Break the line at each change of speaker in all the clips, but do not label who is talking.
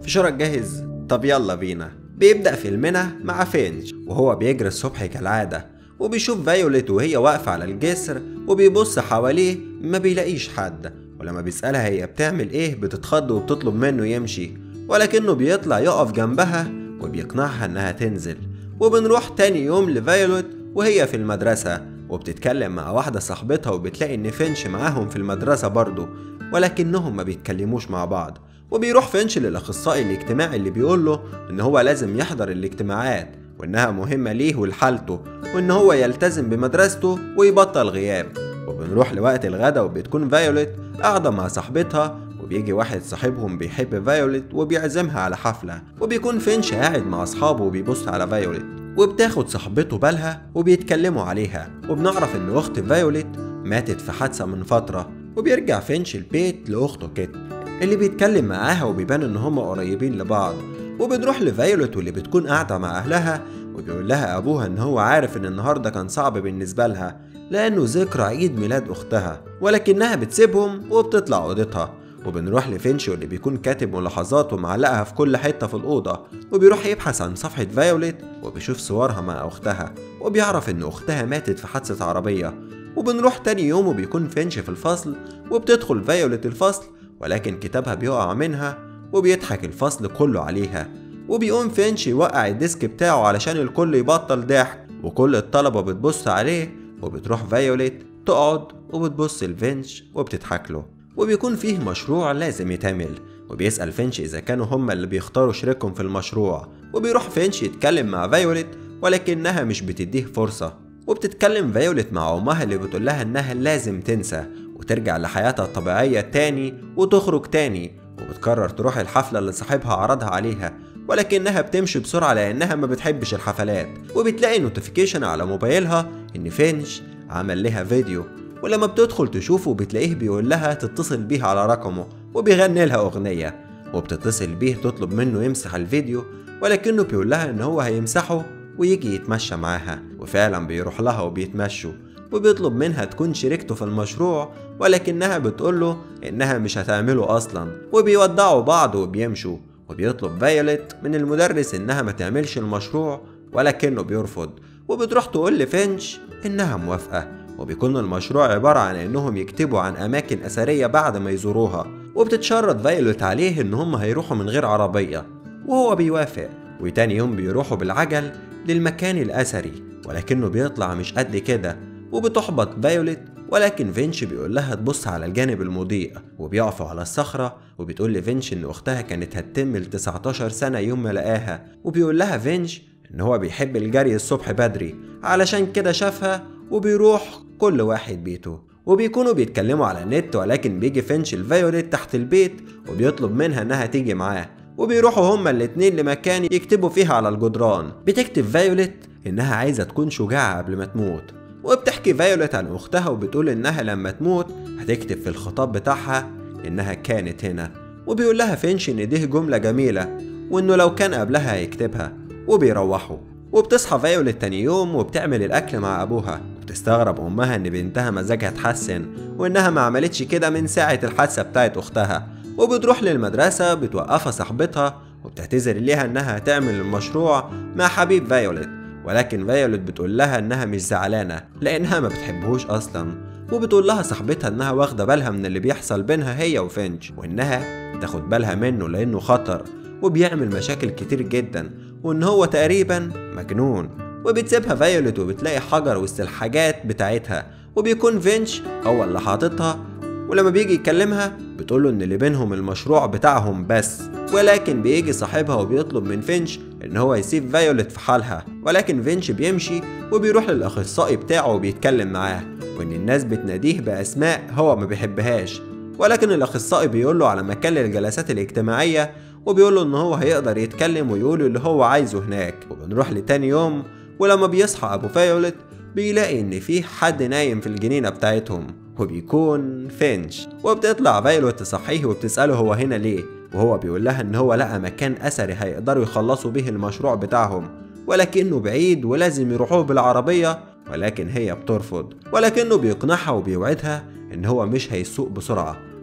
فشارك جاهز طب يلا بينا بيبدأ فيلمنا مع فينش وهو بيجري الصبح كالعادة وبيشوف فايوليت وهي واقفة على الجسر وبيبص حواليه ما بيلاقيش حد ولما بيسألها هي بتعمل ايه بتتخض وبتطلب منه يمشي ولكنه بيطلع يقف جنبها وبيقنعها انها تنزل وبنروح تاني يوم لفايوليت وهي في المدرسة وبتتكلم مع واحدة صاحبتها وبتلاقي ان فينش معاهم في المدرسة برضه ولكنهم ما بيتكلموش مع بعض وبيروح فينش للاخصائي الاجتماعي اللي بيقول له ان هو لازم يحضر الاجتماعات وانها مهمة ليه ولحالته وان هو يلتزم بمدرسته ويبطل غياب وبنروح لوقت الغدا وبتكون فايوليت قاعدة مع صاحبتها وبيجي واحد صاحبهم بيحب فايوليت وبيعزمها على حفلة وبيكون فينش قاعد مع أصحابه وبيبص على فايوليت وبتاخد صاحبته بالها وبيتكلموا عليها وبنعرف إن أخت فايوليت ماتت في حادثة من فترة وبيرجع فينش البيت لأخته كيت اللي بيتكلم معاها وبيبان إن هما قريبين لبعض وبنروح لفايوليت واللي بتكون قاعدة مع أهلها وبيقول لها أبوها إن هو عارف إن النهاردة كان صعب بالنسبة لها لأنه ذكرى عيد ميلاد أختها ولكنها بتسيبهم وبتطلع أوضتها وبنروح لفينش واللي بيكون كاتب ملاحظات ومعلقها في كل حتة في الأوضة وبيروح يبحث عن صفحة فايوليت وبيشوف صورها مع أختها وبيعرف إن أختها ماتت في حادثة عربية وبنروح تاني يوم وبيكون فينش في الفصل وبتدخل فايوليت الفصل ولكن كتابها بيقع منها وبيضحك الفصل كله عليها وبيقوم فينش يوقع الديسك بتاعه علشان الكل يبطل ضحك وكل الطلبة بتبص عليه وبتروح فايوليت تقعد وبتبص لفينش وبتضحك له وبيكون فيه مشروع لازم يتعمل وبيسأل فينش إذا كانوا هما اللي بيختاروا شريكهم في المشروع وبيروح فينش يتكلم مع فايوليت ولكنها مش بتديه فرصة وبتتكلم فايوليت مع أمها اللي بتقول لها إنها لازم تنسى وترجع لحياتها الطبيعية تاني وتخرج تاني وبتقرر تروح الحفلة اللي صاحبها عرضها عليها ولكنها بتمشي بسرعة لأنها ما بتحبش الحفلات وبتلاقي نوتيفيكيشن على موبايلها إن فينش عمل لها فيديو ولما بتدخل تشوفه بتلاقيه بيقول لها تتصل بيه على رقمه وبيغني لها أغنية وبتتصل بيه تطلب منه يمسح الفيديو ولكنه بيقول لها إن هو هيمسحه ويجي يتمشى معاها وفعلا بيروح لها وبيتمشوا وبيطلب منها تكون شريكته في المشروع ولكنها بتقوله إنها مش هتعمله أصلا وبيودعوا بعض وبيمشوا وبيطلب فايوليت من المدرس إنها ما تعملش المشروع ولكنه بيرفض وبتروح تقول لفينش إنها موافقة وبيكون المشروع عبارة عن إنهم يكتبوا عن أماكن أثرية بعد ما يزوروها وبتتشرط فايوليت عليه إن هم هيروحوا من غير عربية وهو بيوافق وتاني يوم بيروحوا بالعجل للمكان الأثري ولكنه بيطلع مش قد كده وبتحبط فايوليت ولكن فينش بيقول لها تبص على الجانب المضيء وبيقفوا على الصخرة وبتقول لفينش إن أختها كانت هتتم ال 19 سنة يوم ما لقاها وبيقول لها فينش إن هو بيحب الجري الصبح بدري علشان كده شافها وبيروح كل واحد بيته وبيكونوا بيتكلموا على النت ولكن بيجي فينش الفايوليت تحت البيت وبيطلب منها إنها تيجي معاه وبيروحوا هما الاتنين لمكان يكتبوا فيها على الجدران بتكتب فايوليت إنها عايزة تكون شجاعة قبل ما تموت وبتحكي فايوليت عن أختها وبتقول إنها لما تموت هتكتب في الخطاب بتاعها إنها كانت هنا وبيقول لها فينش إن دي جملة جميلة وإنه لو كان قبلها هيكتبها وبيروحوا وبتصحى فايوليت تاني يوم وبتعمل الأكل مع أبوها وبتستغرب أمها إن بنتها مزاجها اتحسن وإنها ما عملتش كده من ساعة الحادثة بتاعت أختها وبتروح للمدرسة بتوقفها صاحبتها وبتعتذر ليها إنها هتعمل المشروع مع حبيب فايوليت ولكن فايوليت بتقول لها إنها مش زعلانة لأنها ما بتحبهوش أصلا وبتقول لها صاحبتها إنها واخدة بالها من اللي بيحصل بينها هي وفينش وإنها تاخد بالها منه لأنه خطر وبيعمل مشاكل كتير جدا وإن هو تقريبا مجنون وبتسيبها فايوليت وبتلاقي حجر وسط الحاجات بتاعتها وبيكون فينش هو اللي حاططها ولما بيجي يكلمها بتقوله ان اللي بينهم المشروع بتاعهم بس ولكن بيجي صاحبها وبيطلب من فينش ان هو يسيب فايوليت في حالها ولكن فينش بيمشي وبيروح للاخصائي بتاعه وبيتكلم معاه وان الناس بتناديه باسماء هو ما بيحبهاش ولكن الاخصائي بيقول له على مكان للجلسات الاجتماعيه وبيقول له ان هو هيقدر يتكلم ويقول اللي هو عايزه هناك وبنروح لتاني يوم ولما بيصحى ابو فايوليت بيلاقي ان في حد نايم في الجنينه بتاعتهم وبيكون فينش وبتطلع فايوليت تصحيه وبتساله هو هنا ليه وهو بيقول لها ان هو لقى مكان اثري هيقدروا يخلصوا به المشروع بتاعهم ولكنه بعيد ولازم يروحوه بالعربيه ولكن هي بترفض ولكنه بيقنعها وبيوعدها ان هو مش هيسوق بسرعه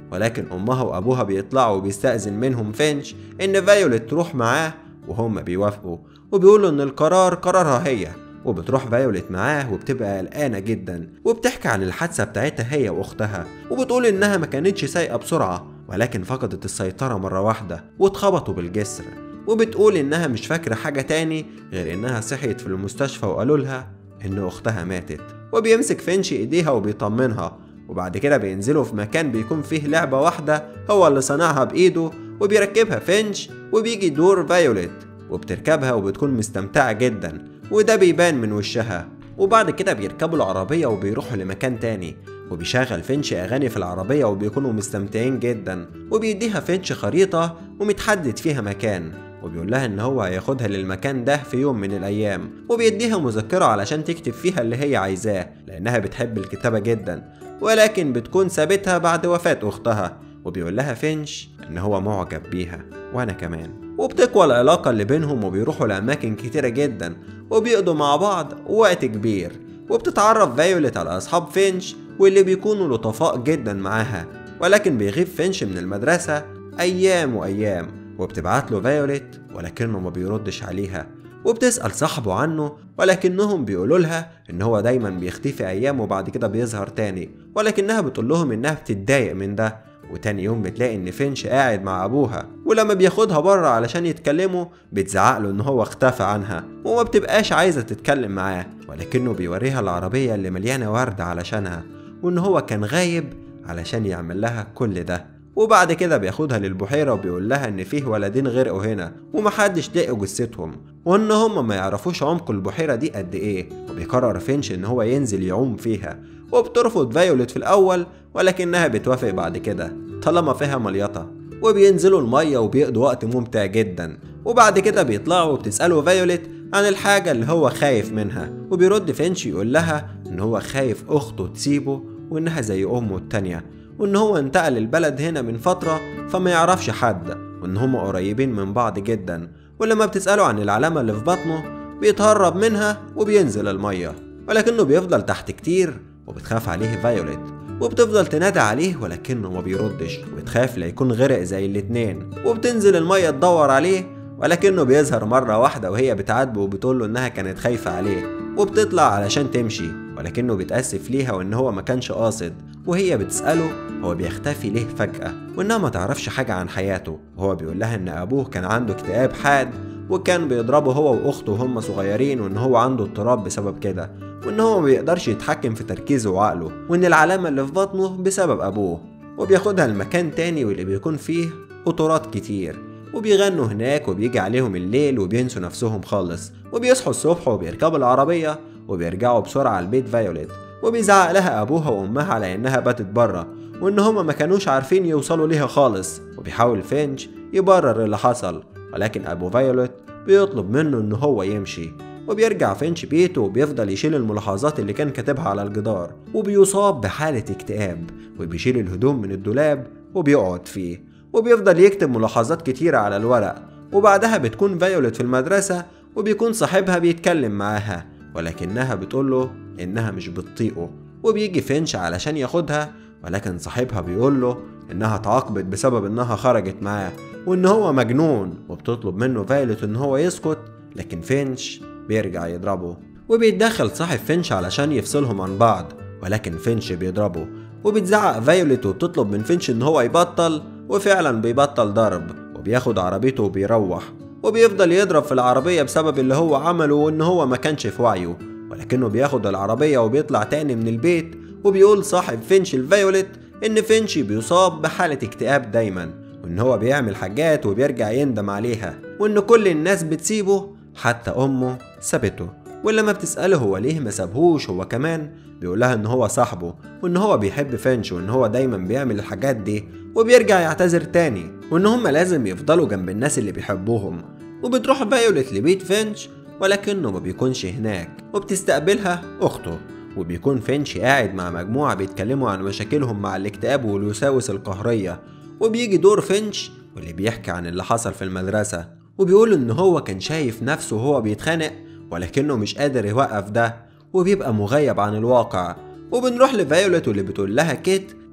ولكن أمها وأبوها بيطلعوا وبيستأذن منهم فينش إن فايوليت تروح معاه وهم بيوافقوا وبيقولوا إن القرار قرارها هي وبتروح فايوليت معاه وبتبقى قلقانة جدا وبتحكي عن الحادثة بتاعتها هي وأختها وبتقول إنها ما كانتش سايقة بسرعة ولكن فقدت السيطرة مرة واحدة واتخبطوا بالجسر وبتقول إنها مش فاكرة حاجة تاني غير إنها صحيت في المستشفى وقالوا لها إن أختها ماتت وبيمسك فينش إيديها وبيطمنها وبعد كده بينزلوا في مكان بيكون فيه لعبة واحدة هو اللي صنعها بإيده وبيركبها فينش وبيجي دور فايوليت وبتركبها وبتكون مستمتعة جدا وده بيبان من وشها وبعد كده بيركبوا العربية وبيروحوا لمكان تاني وبيشغل فينش أغاني في العربية وبيكونوا مستمتعين جدا وبيديها فينش خريطة ومتحدد فيها مكان وبيقول لها ان هو هياخدها للمكان ده في يوم من الايام وبيديها مذكرة علشان تكتب فيها اللي هي عايزاه لانها بتحب الكتابة جدا ولكن بتكون سابتها بعد وفاة اختها وبيقول لها فينش ان هو معجب بيها وانا كمان وبتقوى العلاقة اللي بينهم وبيروحوا لأماكن كتيرة جدا وبيقضوا مع بعض وقت كبير وبتتعرف فايوليت على أصحاب فينش واللي بيكونوا لطفاء جدا معاها ولكن بيغيب فينش من المدرسة أيام وأيام وبتبعت له فايوليت ولكنه ما بيردش عليها وبتسأل صاحبه عنه ولكنهم بيقولوا لها إن هو دايما بيختفي أيام وبعد كده بيظهر تاني ولكنها بتقول لهم إنها بتتضايق من ده وتاني يوم بتلاقي إن فينش قاعد مع أبوها ولما بياخدها بره علشان يتكلموا بتزعق له إن هو اختفى عنها وما بتبقاش عايزة تتكلم معاه ولكنه بيوريها العربية اللي مليانة ورد علشانها وإن هو كان غايب علشان يعمل لها كل ده وبعد كده بياخدها للبحيرة وبيقول لها إن فيه ولدين غرقوا هنا ومحدش لقوا جثتهم وإن هما ما يعرفوش عمق البحيرة دي قد إيه وبيقرر فينش إن هو ينزل يعوم فيها وبترفض فايوليت في الأول ولكنها بتوافق بعد كده طالما فيها مليطة وبينزلوا المية وبيقضوا وقت ممتع جدا وبعد كده بيطلعوا وبتسأله فايوليت عن الحاجة اللي هو خايف منها وبيرد فينش يقول لها إن هو خايف أخته تسيبه وإنها زي أمه التانية وإن هو انتقل البلد هنا من فترة فما يعرفش حد وإن هما قريبين من بعض جدا ولما بتسأله عن العلامة اللي في بطنه بيتهرب منها وبينزل المية ولكنه بيفضل تحت كتير وبتخاف عليه فايوليت وبتفضل تنادى عليه ولكنه ما بيردش وبتخاف ليكون غرق زي الاتنين وبتنزل المية تدور عليه ولكنه بيظهر مرة واحدة وهي بتعاتبه وبتقوله إنها كانت خايفة عليه وبتطلع علشان تمشي ولكنه بيتأسف ليها وإن هو ما كانش قاصد وهي بتسأله هو بيختفي ليه فجأة وإنها ما تعرفش حاجة عن حياته وهو بيقول لها إن أبوه كان عنده اكتئاب حاد وكان بيضربه هو وأخته وهم صغيرين وإن هو عنده اضطراب بسبب كده وإن هو ما بيقدرش يتحكم في تركيزه وعقله وإن العلامة اللي في بطنه بسبب أبوه وبياخدها لمكان تاني واللي بيكون فيه قطورات كتير وبيغنوا هناك وبيجي عليهم الليل وبينسوا نفسهم خالص وبيصحوا الصبح وبيركبوا العربية وبيرجعوا بسرعة لبيت فايوليت وبيزعق لها أبوها وأمها على إنها باتت برا وإن هما ما كانوش عارفين يوصلوا ليها خالص وبيحاول فينش يبرر اللي حصل ولكن أبو فايوليت بيطلب منه إن هو يمشي وبيرجع فينش بيته وبيفضل يشيل الملاحظات اللي كان كاتبها على الجدار وبيصاب بحالة اكتئاب وبيشيل الهدوم من الدولاب وبيقعد فيه وبيفضل يكتب ملاحظات كتيرة على الورق وبعدها بتكون فايوليت في المدرسة وبيكون صاحبها بيتكلم معاها ولكنها بتقوله إنها مش بتطيقه وبيجي فينش علشان ياخدها ولكن صاحبها بيقوله إنها اتعاقبت بسبب إنها خرجت معاه وإن هو مجنون وبتطلب منه فايوليت إن هو يسكت لكن فينش بيرجع يضربه وبيتدخل صاحب فينش علشان يفصلهم عن بعض ولكن فينش بيضربه وبتزعق فايوليت وبتطلب من فينش إن هو يبطل وفعلا بيبطل ضرب وبياخد عربيته وبيروح وبيفضل يضرب في العربية بسبب اللي هو عمله وإن هو ما كانش في وعيه ولكنه بياخد العربية وبيطلع تاني من البيت وبيقول صاحب فينش الفايوليت إن فينش بيصاب بحالة اكتئاب دايما وإن هو بيعمل حاجات وبيرجع يندم عليها وإن كل الناس بتسيبه حتى أمه سابته ولما بتسأله هو ليه ما سابهوش هو كمان بيقول لها إن هو صاحبه وإن هو بيحب فينش وإن هو دايما بيعمل الحاجات دي وبيرجع يعتذر تاني وإن هما لازم يفضلوا جنب الناس اللي بيحبوهم وبتروح فايوليت لبيت فينش ولكنه ما بيكونش هناك وبتستقبلها أخته وبيكون فينش قاعد مع مجموعة بيتكلموا عن مشاكلهم مع الاكتئاب والوساوس القهرية وبيجي دور فينش واللي بيحكي عن اللي حصل في المدرسة وبيقول إن هو كان شايف نفسه وهو بيتخانق ولكنه مش قادر يوقف ده وبيبقى مغيب عن الواقع وبنروح لفايوليت واللي بتقول لها كيت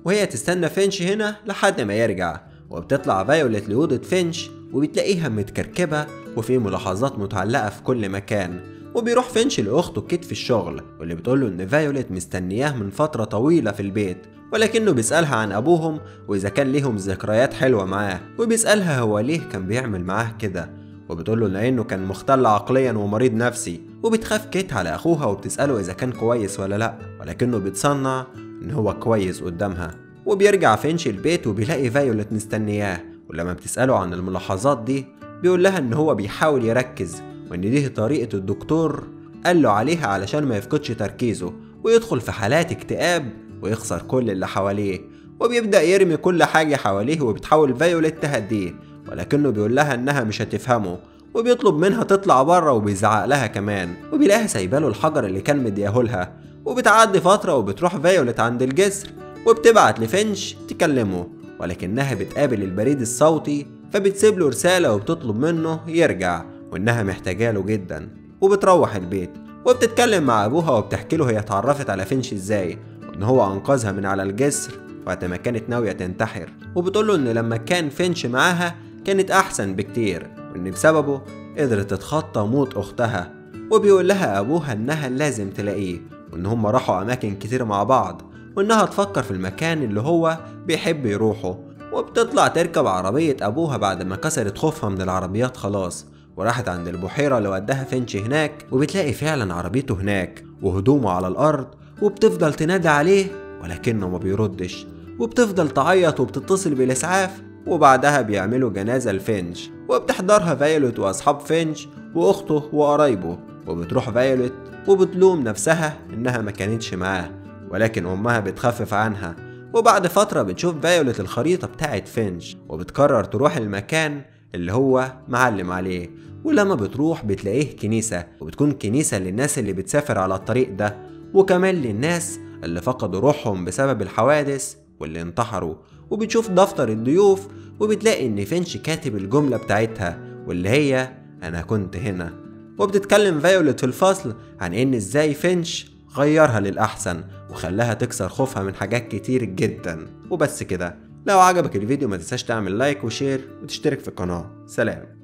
وهي تستنى فينش هنا لحد ما يرجع وبتطلع فايولت لأوضة فينش وبتلاقيها متكركبة وفي ملاحظات متعلقة في كل مكان وبيروح فينش لأخته كيت في الشغل واللي بتقوله إن فايولت مستنياه من فترة طويلة في البيت ولكنه بيسألها عن أبوهم وإذا كان ليهم ذكريات حلوة معاه وبيسألها هو ليه كان بيعمل معاه كده وبتقوله لأنه كان مختل عقليا ومريض نفسي وبتخاف كيت على أخوها وبتسأله إذا كان كويس ولا لأ ولكنه بيتصنع إن هو كويس قدامها وبيرجع فينش البيت وبيلاقي فايولت مستنياه ولما بتسأله عن الملاحظات دي بيقول لها إن هو بيحاول يركز وإن دي طريقة الدكتور قال له عليها علشان ما يفقدش تركيزه ويدخل في حالات اكتئاب ويخسر كل اللي حواليه وبيبدأ يرمي كل حاجة حواليه وبتحاول فايولت تهديه ولكنه بيقول لها إنها مش هتفهمه وبيطلب منها تطلع بره وبيزعق لها كمان وبيلاقيها سايباله الحجر اللي كان مديهولها وبتعدي فترة وبتروح فايولت عند الجسر وبتبعت لفينش تكلمه ولكنها بتقابل البريد الصوتي فبتسيب له رسالة وبتطلب منه يرجع وإنها محتاجة له جدا وبتروح البيت وبتتكلم مع أبوها وبتحكي له هي اتعرفت على فينش إزاي وإن هو أنقذها من على الجسر وقت ما كانت ناوية تنتحر وبتقول له إن لما كان فينش معاها كانت أحسن بكتير وإن بسببه قدرت تتخطى موت أختها وبيقول لها أبوها إنها لازم تلاقيه وإن هم راحوا أماكن كتير مع بعض وإنها تفكر في المكان اللي هو بيحب يروحه وبتطلع تركب عربية أبوها بعد ما كسرت خوفها من العربيات خلاص وراحت عند البحيرة اللي وداها فينش هناك وبتلاقي فعلا عربيته هناك وهدومه على الأرض وبتفضل تنادي عليه ولكنه ما بيردش وبتفضل تعيط وبتتصل بالإسعاف وبعدها بيعملوا جنازة لفينش وبتحضرها فايولت وأصحاب فينش وأخته وقرايبه وبتروح فايولت وبتلوم نفسها إنها ما كانتش معاه ولكن أمها بتخفف عنها وبعد فترة بتشوف فايولت الخريطة بتاعت فينش وبتقرر تروح المكان اللي هو معلم عليه ولما بتروح بتلاقيه كنيسة وبتكون كنيسة للناس اللي بتسافر على الطريق ده وكمان للناس اللي فقدوا روحهم بسبب الحوادث واللي انتحروا وبتشوف دفتر الضيوف وبتلاقي ان فينش كاتب الجملة بتاعتها واللي هي انا كنت هنا وبتتكلم فايولت في الفصل عن ان ازاي فينش غيرها للأحسن وخلاها تكسر خوفها من حاجات كتير جدا وبس كده لو عجبك الفيديو ما تنساش تعمل لايك وشير وتشترك في القناة سلام